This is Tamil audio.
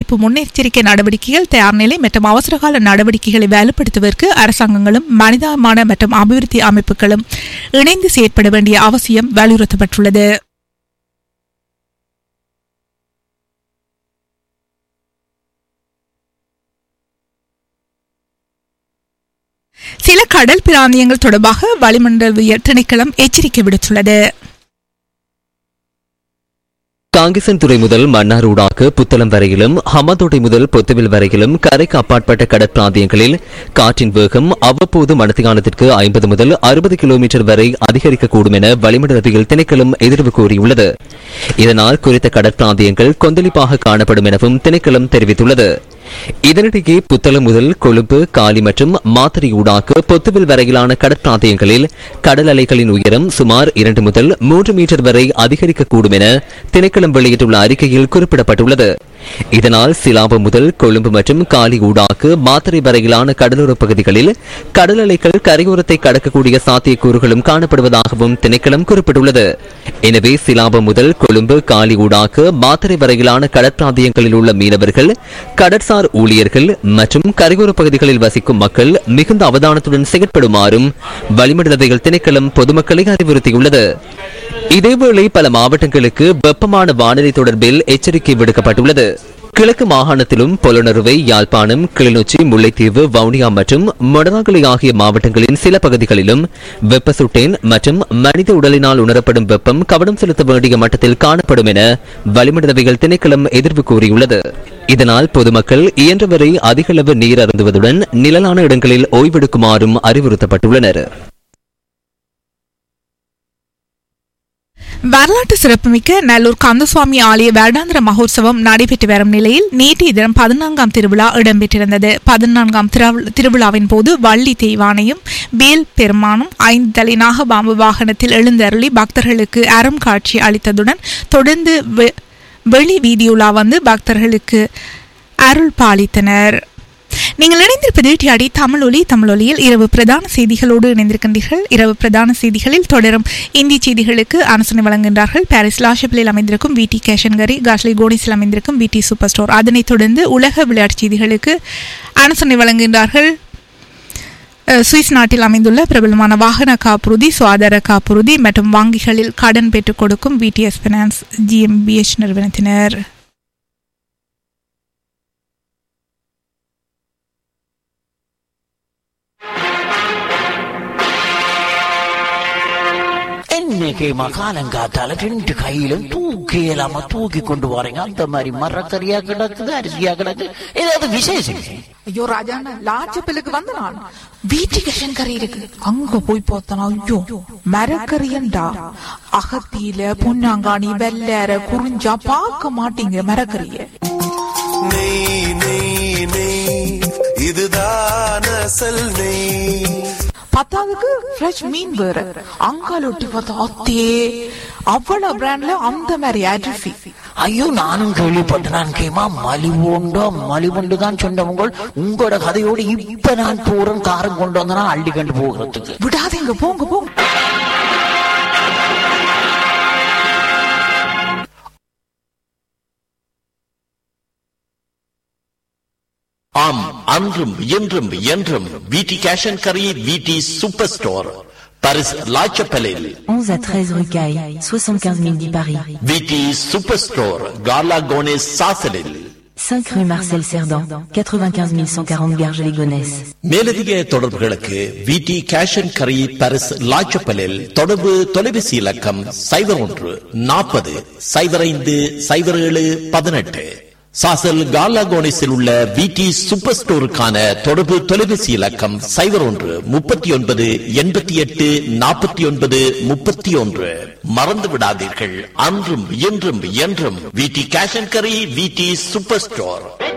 சிறப்பு முன்னெச்சரிக்கை நடவடிக்கைகள் தயார் நிலை மற்றும் அவசரகால நடவடிக்கைகளை வலுப்படுத்துவதற்கு அரசாங்கங்களும் மனிதாபிமான மற்றும் அபிவிருத்தி அமைப்புகளும் இணைந்து செயற்பட வேண்டிய அவசியம் வலியுறுத்தப்பட்டுள்ளது சில கடல் பிராந்தியங்கள் தொடர்பாக வளிமண்டலவியல் திணைக்களம் எச்சரிக்கை விடுத்துள்ளது காங்கிசன் துறை முதல் மன்னார் ஊடாக புத்தளம் வரையிலும் ஹமதோட்டை முதல் பொத்துவில் வரையிலும் கரைக்கு அப்பாற்பட்ட கடற்பிராந்தியங்களில் காற்றின் வேகம் அவ்வப்போது மணத்தியானத்திற்கு ஐம்பது முதல் அறுபது கிலோமீட்டர் வரை அதிகரிக்கக்கூடும் என வளிமண்டலவியல் திணைக்களம் எதிர்வு கூறியுள்ளது இதனால் குறித்த கடற்பிராந்தியங்கள் கொந்தளிப்பாக காணப்படும் எனவும் திணைக்களம் தெரிவித்துள்ளது இதனிடையே புத்தளம் முதல் கொழும்பு காலி மற்றும் மாத்தறை ஊடாக பொத்துவில் வரையிலான கடற்பிராந்தியங்களில் கடல் அலைகளின் உயரம் சுமார் இரண்டு முதல் மூன்று மீட்டர் வரை அதிகரிக்கக்கூடும் என திணைக்களம் வெளியிட்டுள்ள அறிக்கையில் குறிப்பிடப்பட்டுள்ளது இதனால் சிலாபம் முதல் கொழும்பு மற்றும் காலி ஊடாக மாத்தறை வரையிலான கடலோர பகுதிகளில் கடல் அலைகள் கரையோரத்தை கடக்கக்கூடிய சாத்தியக்கூறுகளும் காணப்படுவதாகவும் திணைக்களம் குறிப்பிட்டுள்ளது எனவே சிலாபம் முதல் கொழும்பு காலி ஊடாக மாத்தறை வரையிலான கடற்பிராந்தியங்களில் உள்ள மீனவர்கள் கடற்சார் ஊழியர்கள் மற்றும் கரையோர பகுதிகளில் வசிக்கும் மக்கள் மிகுந்த அவதானத்துடன் செயற்படுமாறும் வளிமண்டலவியல் திணைக்களம் பொதுமக்களை அறிவுறுத்தியுள்ளது இதேவேளை பல மாவட்டங்களுக்கு வெப்பமான வானிலை தொடர்பில் எச்சரிக்கை விடுக்கப்பட்டுள்ளது கிழக்கு மாகாணத்திலும் பொலனறுவை யாழ்ப்பாணம் கிளிநொச்சி முல்லைத்தீவு வவுனியா மற்றும் மொடனாகலை ஆகிய மாவட்டங்களின் சில பகுதிகளிலும் வெப்ப சுட்டேன் மற்றும் மனித உடலினால் உணரப்படும் வெப்பம் கவனம் செலுத்த வேண்டிய மட்டத்தில் காணப்படும் என வளிமண்டலவியல் திணைக்களம் எதிர்வு கூறியுள்ளது இதனால் பொதுமக்கள் இயன்றவரை அதிகளவு நீர் அருந்துவதுடன் நிழலான இடங்களில் ஓய்வெடுக்குமாறும் அறிவுறுத்தப்பட்டுள்ளனர் வரலாற்று சிறப்புமிக்க நல்லூர் கந்தசுவாமி ஆலய வருடாந்திர மகோத்சவம் நடைபெற்று வரும் நிலையில் நேற்றைய தினம் பதினான்காம் திருவிழா இடம்பெற்றிருந்தது பதினான்காம் திருவிழா- திருவிழாவின் போது வள்ளி தெய்வானையும் வேல் பெருமானும் ஐந்து தலை நாகபாம்பு வாகனத்தில் எழுந்தருளி பக்தர்களுக்கு அறம் காட்சி அளித்ததுடன் தொடர்ந்து வெ- வெளி வீதியுலா வந்து பக்தர்களுக்கு அருள் பாலித்தனர் நீங்கள் இணைந்திருப்பது டிஆடி தமிழ் ஒலி தமிழ் ஒலியில் இரவு பிரதான செய்திகளோடு இணைந்திருக்கின்றீர்கள் இரவு பிரதான செய்திகளில் தொடரும் இந்தி செய்திகளுக்கு ஆலோசனை வழங்குகின்றார்கள் பாரிஸ் லாஷப்பிலில் அமைந்திருக்கும் விடி கேஷன்கரி காஷ்லி கோனிஸில் அமைந்திருக்கும் விடி சூப்பர் ஸ்டோர் அதனைத் தொடர்ந்து உலக விளையாட்டு செய்திகளுக்கு ஆலோசனை வழங்குகின்றார்கள் அஹ், சுவிஸ் நாட்டில் அமைந்துள்ள பிரபலமான வாகன காப்புறுதி சுகாதார காப்புறுதி மற்றும் வங்கிகளில் கடன் பெற்றுக் கொடுக்கும் விடிஎஸ் பினான்ஸ் ஜிஎம்பிஎச் நிறுவனத்தினர் என்னைக்கு மகாலங்காத்தால ரெண்டு கையிலும் தூக்கி இல்லாம தூக்கி கொண்டு போறீங்க அந்த மாதிரி மரக்கறியா கிடக்குது அரிசியா கிடக்கு ஏதாவது விசேஷம் ஐயோ ராஜாண்ணா லாச்சப்பிலுக்கு வந்த நான் வீட்டுக்கு கறி இருக்கு அங்க போய் பார்த்தனா ஐயோ மரக்கறியண்டா அகத்தியில பொன்னாங்காணி வெள்ளேற குறிஞ்சா பார்க்க மாட்டீங்க மரக்கறிய நெய் நெய் நெய் இதுதான் அசல் நெய் பத்தாவதுக்கு ஃப்ரெஷ் மீன் வேற அங்கால ஒட்டி பார்த்தா அத்தே அவ்வளவு பிராண்ட்ல அந்த மாதிரி அரிசி ஐயோ நானும் கேள்விப்பட்டேன் நான் கேமா மலிவுண்டோ மலிவுண்டு தான் சொன்னவங்க உங்களோட கதையோடு இப்ப நான் போறேன் காரம் கொண்டு வந்தனா அள்ளி கண்டு போகிறதுக்கு விடாதீங்க போங்க போங்க ஆம் அன்றும் இன்றும் என்றும் விடி கேஷ் அண்ட் கரி விடி சூப்பர் ஸ்டோர் பரிஸ் லாச்சப்பலில் 11 à 13 rue Caille, 75 010 Paris. விடி சூப்பர் ஸ்டோர் கார்லா கோனேஸ் சாசலில் 5 rue Marcel Cerdan, 95 140 Garges-les-Gonesse. மேலதிக தொடர்புகளுக்கு விடி கேஷ் அண்ட் கரி பரிஸ் லாச்சப்பலில் தொடர்பு தொலைபேசி இலக்கம் சைபர் ஒன்று நாற்பது சைபர் ஐந்து சைபர் ஏழு பதினெட்டு சாசல் கார்லா கோனேஸில் உள்ள விடி சூப்பர் ஸ்டோருக்கான தொடர்பு தொலைபேசி இலக்கம் சைபர் ஒன்று முப்பத்தி ஒன்பது எண்பத்தி எட்டு நாற்பத்தி ஒன்பது முப்பத்தி ஒன்று மறந்து விடாதீர்கள் அன்றும் இன்றும் என்றும் விடி கேஷ் அண்ட் கரி விடி சூப்பர் ஸ்டோர்